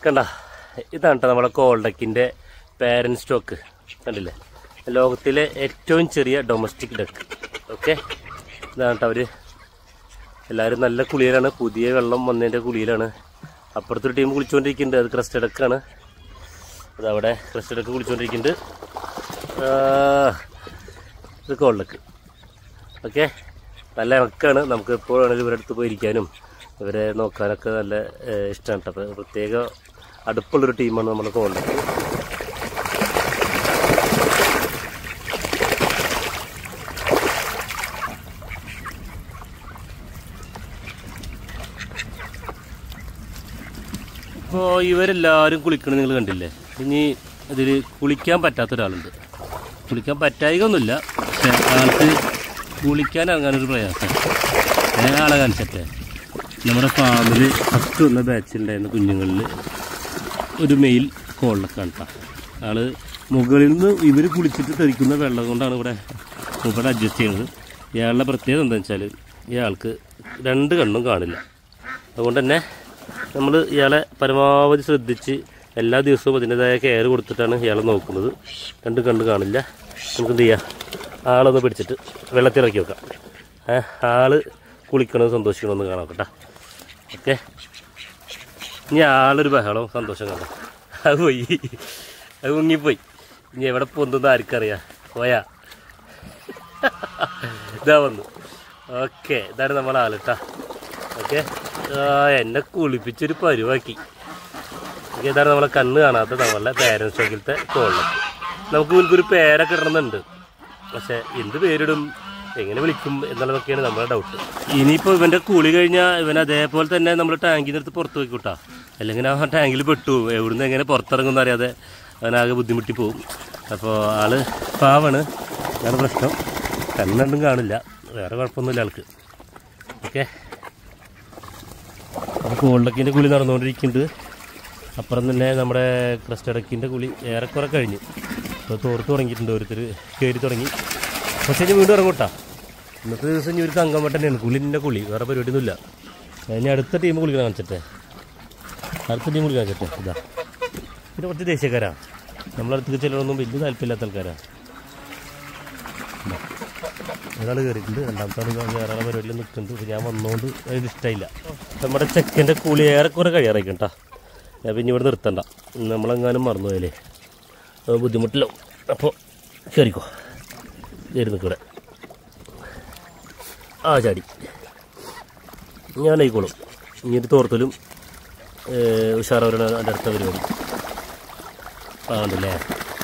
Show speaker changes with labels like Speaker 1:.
Speaker 1: കണ്ട ഇതാണ് ട്ടോ നമ്മുടെ കോൾഡക്കിൻ്റെ പാരൻ സ്റ്റോക്ക് കണ്ടില്ലേ ലോകത്തിലെ ഏറ്റവും ചെറിയ ഡൊമസ്റ്റിക് ഡക്ക് ഓക്കെ ഇതാണ് ട്ടോ അവര് എല്ലാവരും നല്ല കുളിയിലാണ് പുതിയ വെള്ളം വന്നതിൻ്റെ കുളിയിലാണ് അപ്പുറത്തൊരു ടീം കുളിച്ചുകൊണ്ടിരിക്കുന്നുണ്ട് അത് ക്രസ്റ്റ് ഡക്കാണ് അതവിടെ ക്രസ്റ്റ് ഡക്ക് കുളിച്ചുകൊണ്ടിരിക്കുന്നുണ്ട് ആ, ഇത് കോൾഡക്ക് ഓക്കെ നല്ല ഇണക്കാണ് നമുക്ക് എപ്പോൾ വേണമെങ്കിലും ഇവരുടെ അടുത്ത് പോയിരിക്കാനും ഇവരെ നോക്കാനൊക്കെ നല്ല ഇഷ്ടമാണ് കേട്ടോ അപ്പോൾ പ്രത്യേക അടുപ്പുള്ളൊരു ടീമാണ് നമ്മുടെ കോണ്ടക്ട് ഇപ്പോൾ ഇവരെല്ലാവരും കുളിക്കണത് നിങ്ങൾ കണ്ടില്ലേ ഇനി ഇതിൽ കുളിക്കാൻ പറ്റാത്ത ഒരാളുണ്ട് കുളിക്കാൻ പറ്റായികൊന്നുമില്ല പക്ഷെ ആൾക്ക് കുളിക്കാൻ ഇറങ്ങാനൊരു പ്രയാസം ഞാൻ ആളെ കാണിച്ചട്ടെ നമ്മുടെ ഫാമിൽ ഫസ്റ്റ് വന്ന ബാച്ചിലുണ്ടായിരുന്ന കുഞ്ഞുങ്ങളിൽ ഒരു മെയിൽ കോളിലൊക്കെ കേട്ടോ ആള് മുകളിൽ നിന്ന് ഇവർ കുളിച്ചിട്ട് തെറിക്കുന്ന വെള്ളം കൊണ്ടാണ് ഇവിടെ ഇവിടെ അഡ്ജസ്റ്റ് ചെയ്യുന്നത് ഇയാളുടെ പ്രത്യേകത എന്താണെന്ന് വെച്ചാൽ ഇയാൾക്ക് രണ്ട് കണ്ണും കാണില്ല അതുകൊണ്ട് തന്നെ നമ്മൾ ഇയാളെ പരമാവധി ശ്രദ്ധിച്ച് എല്ലാ ദിവസവും അതിൻ്റെതായ കെയർ കൊടുത്തിട്ടാണ് ഇയാളെ നോക്കുന്നത് രണ്ട് കണ്ണ് കാണില്ല നമുക്ക് എന്ത് ചെയ്യാം ആളൊന്ന് പിടിച്ചിട്ട് വെള്ളത്തിൽ ഇറക്കി വെക്കാം ഏ ആള് കുളിക്കണത് സന്തോഷിക്കണമെന്ന് കാണാം കേട്ടോ ഓക്കെ ഇനി ആളൊരു ബഹളം സന്തോഷം കണ്ടോ അത് പോയി അത് മുങ്ങിപ്പോയി ഇനി എവിടെ പൊന്തുന്ന ആർക്കറിയാം പോയാ ഇതാ വന്നു ഓക്കെ ഇതാണ് നമ്മളെ ആളിട്ടാ ഓക്കെ എന്നെ കുളിപ്പിച്ചൊരു പരുവാക്കി ഓക്കെ ഇതാണ് നമ്മളെ കണ്ണ് കാണാത്ത നമ്മളെ പാരൻ സ്റ്റോക്കിലത്തെ കോളിലൊക്കെ നമുക്ക് ഇവർക്കൊരു പേരൊക്കെ ഇടണമെന്നുണ്ട് പക്ഷെ എന്ത് പേരിടും എങ്ങനെ വിളിക്കും എന്നുള്ളതൊക്കെയാണ് നമ്മുടെ ഡൗട്ട് ഇനിയിപ്പോൾ ഇവൻ്റെ കുളി കഴിഞ്ഞാൽ ഇവൻ അതേപോലെ തന്നെ നമ്മൾ ടാങ്കിൽ നിർത്ത് പുറത്ത് പോയിക്കൂട്ടാ അല്ലെങ്കിൽ ആ ടാങ്കിൽ പെട്ടു പോകും. എവിടുന്ന് എങ്ങനെ പുറത്തിറങ്ങുമെന്ന് അറിയാതെ അവനാകെ ബുദ്ധിമുട്ടി പോകും അപ്പോൾ ആള് പാവാണ് അതാണ് പ്രശ്നം കണ്ണണ്ടും കാണില്ല വേറെ കുഴപ്പമൊന്നുമില്ല ആൾക്ക് ഓക്കെ അപ്പോൾ കോളിലക്കിൻ്റെ കുളി നടന്നുകൊണ്ടിരിക്കുന്നുണ്ട് അപ്പുറം തന്നെ നമ്മുടെ ക്രസ്റ്റടക്കിൻ്റെ കുളി ഏറെക്കുറെ കഴിഞ്ഞു അപ്പോൾ തോർത്ത് തുടങ്ങിയിട്ടുണ്ട് ഓരോരുത്തർ കയറി തുടങ്ങി പക്ഷേ ഇനി വീണ്ടും ഇറങ്ങൂട്ടാ ഇന്നത്തെ ദിവസം ഇനി ഒരു തങ്കമ്മ തന്നെയാണ് കുളിൻ്റെ കുളി വേറെ പരിപാടിയൊന്നുമില്ല ഇനി അടുത്ത ടീം കുളിക്കണം കാണിച്ചിട്ടെ അടുത്ത ടീം കുളി കാണിച്ചിട്ടെ ഇതാ ഇത് കുറച്ച് ദേശീയക്കാരാ നമ്മളടുത്തേക്ക് ചിലരൊന്നും വലിയ താല്പര്യമില്ലാത്ത ആൾക്കാരാ ഒരാൾ കയറിയിട്ടുണ്ട് രണ്ടാമത്തെ ആൾ വേറെ ആളെ പരിപാടിയിൽ നിൽക്കുന്നുണ്ട് പക്ഷെ ഞാൻ വന്നുകൊണ്ട് അതിന് ഇഷ്ടമായില്ല നമ്മുടെ ചെക്കൻ്റെ കുളി ഏറെക്കുറെ കഴിയാറായിക്കും കേട്ടോ ഞാൻ പിന്നെ ഇവിടെ നിർത്തണ്ട നമ്മളെങ്ങാനും മറന്നു പോയാലേ അത് ബുദ്ധിമുട്ടില്ല അപ്പോൾ കയറിക്കോ കയറി നിൽക്കൂടെ ആ ചാടി ഞാനായിക്കോളും ഇനി ഒരു തോർത്തലും ഉഷാറവരാണ് എൻ്റെ അടുത്ത പരിപാടി ആ ഉണ്ടല്ലേ